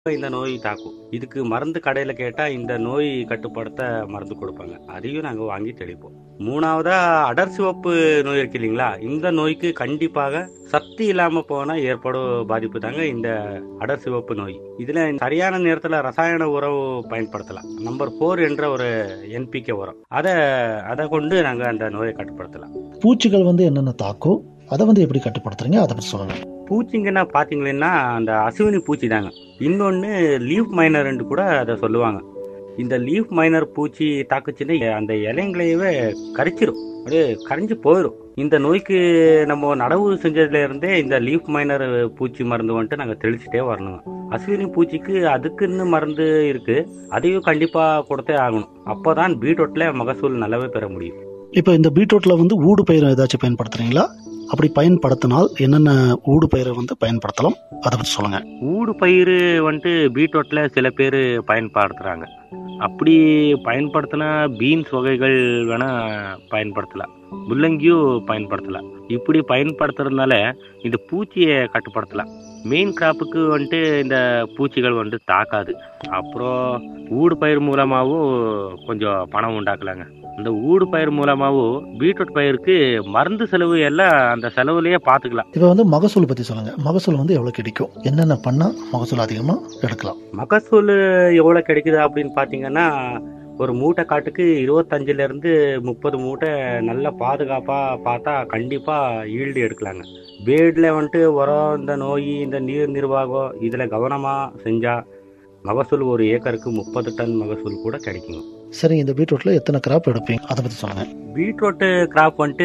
இந்த நோய் தாக்கும் இதுக்கு மருந்து கடையில் கேட்டால் இந்த நோய் கட்டுப்படுத்த மருந்து கொடுப்பாங்க அதையும் நாங்கள் வாங்கி தெளிப்போம் மூணாவதா அடர் சிவப்பு நோய் இருக்கு இல்லைங்களா இந்த நோய்க்கு கண்டிப்பாக சக்தி இல்லாமல் போனால் ஏற்படும் பாதிப்பு தாங்க இந்த அடர் சிவப்பு நோய் இதில் சரியான நேரத்தில் ரசாயன உரம் பயன்படுத்தலாம் நம்பர் ஃபோர் என்ற ஒரு என்பிகே உரம் அதை அதை கொண்டு நாங்கள் அந்த நோயை கட்டுப்படுத்தலாம் பூச்சிகள் வந்து என்னென்ன தாக்கும் அதை வந்து எப்படி கட்டுப்படுத்துறீங்க அதை பற்றி சொல்லுங்க பூச்சிங்கன்னா பார்த்தீங்கன்னா அந்த அசுவினி பூச்சி தாங்க இன்னொன்று லீஃப் மைனர்ன்னு கூட அதை சொல்லுவாங்க இந்த லீஃப் மைனர் பூச்சி தாக்குச்சுன்னா அந்த இலைங்களையவே கரிச்சிரும் அப்படியே கரைஞ்சு போயிடும் இந்த நோய்க்கு நம்ம நடவு செஞ்சதுல இருந்தே இந்த லீஃப் மைனர் பூச்சி மருந்து வந்துட்டு நாங்கள் தெளிச்சுட்டே வரணுங்க அஸ்வினி பூச்சிக்கு அதுக்குன்னு மருந்து இருக்கு அதையும் கண்டிப்பாக கொடுத்தே ஆகணும் அப்போதான் பீட்ரூட்ல மகசூல் நல்லாவே பெற முடியும் இப்போ இந்த பீட்ரூட்ல வந்து ஊடு பயிர் ஏதாச்சும் பயன்படுத்துறீங்களா அப்படி பயன்படுத்தினால் என்னென்ன ஊடு பயிரை வந்து பயன்படுத்தலாம் அதை பற்றி சொல்லுங்க ஊடு பயிர் வந்துட்டு பீட்ரூட்ல சில பேர் பயன்படுத்துறாங்க அப்படி பயன்படுத்தினா பீன்ஸ் வகைகள் வேணா பயன்படுத்தலாம் முள்ளங்கியும் பயன்படுத்தலாம் இப்படி பயன்படுத்துறதுனால இந்த பூச்சியை கட்டுப்படுத்தலாம் மெயின் கிராப்புக்கு வந்துட்டு இந்த பூச்சிகள் வந்துட்டு தாக்காது அப்புறம் ஊடு பயிர் மூலமாகவும் கொஞ்சம் பணம் உண்டாக்கலாங்க இந்த ஊடு பயிர் மூலமாகவும் பீட்ரூட் பயிருக்கு மருந்து செலவு எல்லாம் அந்த செலவுலயே பார்த்துக்கலாம் இப்போ வந்து மகசூல் பற்றி சொல்லுங்க மகசூல் வந்து எவ்வளோ கிடைக்கும் என்னென்ன பண்ணால் மகசூல் அதிகமாக எடுக்கலாம் மகசூல் எவ்வளோ கிடைக்குது அப்படின்னு பார்த்தீங்கன்னா ஒரு மூட்டை காட்டுக்கு இருபத்தஞ்சுல இருந்து முப்பது மூட்டை நல்ல பாதுகாப்பாக பார்த்தா கண்டிப்பாக ஈல்டு எடுக்கலாங்க பேடில் வந்துட்டு உரம் இந்த நோய் இந்த நீர் நிர்வாகம் இதில் கவனமாக செஞ்சால் மகசூல் ஒரு ஏக்கருக்கு முப்பது டன் மகசூல் கூட கிடைக்குங்க சரிங்க இந்த பீட்ரூட்ல எத்தனை கிராப் எடுப்பீங்க அதை பற்றி சொல்லுங்க பீட்ரூட்டு கிராப் வந்துட்டு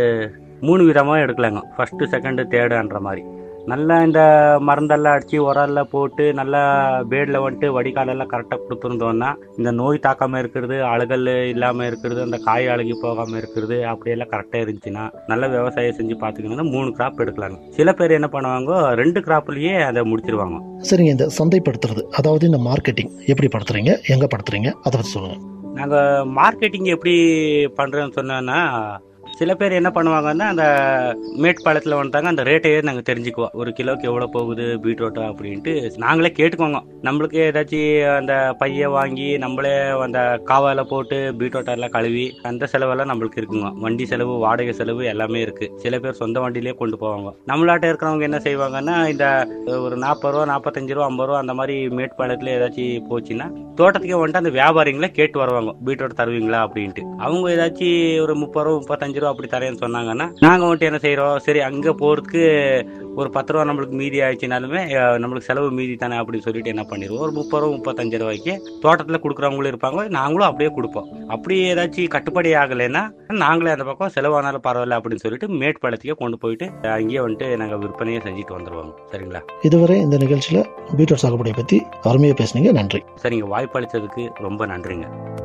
மூணு விதமாக எடுக்கலாங்க ஃபஸ்ட்டு செகண்டு தேர்டுன்ற மாதிரி நல்லா இந்த மருந்தெல்லாம் அடித்து உரம்லாம் போட்டு நல்லா பேடில் வந்துட்டு வடிகாலெல்லாம் கரெக்டாக கொடுத்துருந்தோன்னா இந்த நோய் தாக்காமல் இருக்கிறது அழுகல் இல்லாமல் இருக்கிறது அந்த காய் அழுகி போகாமல் இருக்கிறது அப்படியெல்லாம் கரெக்டாக இருந்துச்சுன்னா நல்ல விவசாயம் செஞ்சு பார்த்துக்கணுன்னா மூணு கிராப் எடுக்கலாங்க சில பேர் என்ன பண்ணுவாங்க ரெண்டு கிராப்லேயே அதை முடிச்சிருவாங்க சரிங்க இந்த சந்தைப்படுத்துறது அதாவது இந்த மார்க்கெட்டிங் எப்படி படுத்துறீங்க எங்கே படுத்துறீங்க அதை பற்றி சொல்லுங்க நாங்கள் மார்க்கெட்டிங் எப்படி பண்ணுறோன்னு சொன்னோன்னா சில பேர் என்ன பண்ணுவாங்கன்னா அந்த மேட்டுப்பாளையத்தில் வந்துட்டாங்க அந்த ரேட்டையே நாங்கள் தெரிஞ்சுக்குவோம் ஒரு கிலோக்கு எவ்வளோ போகுது பீட்ரூட்டா அப்படின்ட்டு நாங்களே கேட்டுக்கோங்க நம்மளுக்கு ஏதாச்சும் அந்த பையை வாங்கி நம்மளே அந்த காவால போட்டு பீட்ரூட்டெல்லாம் கழுவி அந்த செலவெல்லாம் நம்மளுக்கு இருக்குங்க வண்டி செலவு வாடகை செலவு எல்லாமே இருக்கு சில பேர் சொந்த வண்டியிலே கொண்டு போவாங்க நம்மளாட்ட இருக்கிறவங்க என்ன செய்வாங்கன்னா இந்த ஒரு நாற்பது ரூபா நாற்பத்தஞ்சு ரூபா ஐம்பது ரூபா அந்த மாதிரி மேட்டுப்பாளையத்தில் ஏதாச்சும் போச்சுன்னா தோட்டத்துக்கே வந்துட்டு அந்த வியாபாரிங்களை கேட்டு வருவாங்க பீட்ரூட் தருவீங்களா அப்படின்ட்டு அவங்க ஏதாச்சும் ஒரு முப்பது ரூபா முப்பத்தஞ்சு ரூபா அப்படி தரேன்னு சொன்னாங்கன்னா நாங்கள் வந்துட்டு என்ன செய்கிறோம் சரி அங்கே போகிறதுக்கு ஒரு பத்து ரூபா நம்மளுக்கு மீதி ஆயிடுச்சுனாலுமே அஹ், நம்மளுக்கு செலவு மீதி தானே அப்படின்னு சொல்லிட்டு என்ன பண்ணிடுவோம் ஒரு முப்பது ரூபா முப்பத்தஞ்சு ரூபாய்க்கு தோட்டத்தில் கொடுக்குறவங்களும் இருப்பாங்க நாங்களும் அப்படியே கொடுப்போம் அப்படி ஏதாச்சும் கட்டுப்படி ஆகலைன்னா நாங்களே அந்த பக்கம் செலவானாலும் பரவாயில்ல அப்படின்னு சொல்லிட்டு மேட்டுப்பாளையத்துக்கே கொண்டு போயிட்டு அங்கேயே வந்துட்டு நாங்கள் விற்பனையே செஞ்சுட்டு வந்துடுவோம் சரிங்களா இதுவரை இந்த நிகழ்ச்சியில் பீட்ரூட் சாகுபடியை பற்றி அருமையாக பேசுனீங்க நன்றி சரிங்க வாய்ப்பு அளித்ததுக்கு ரொம்ப நன்றிங்க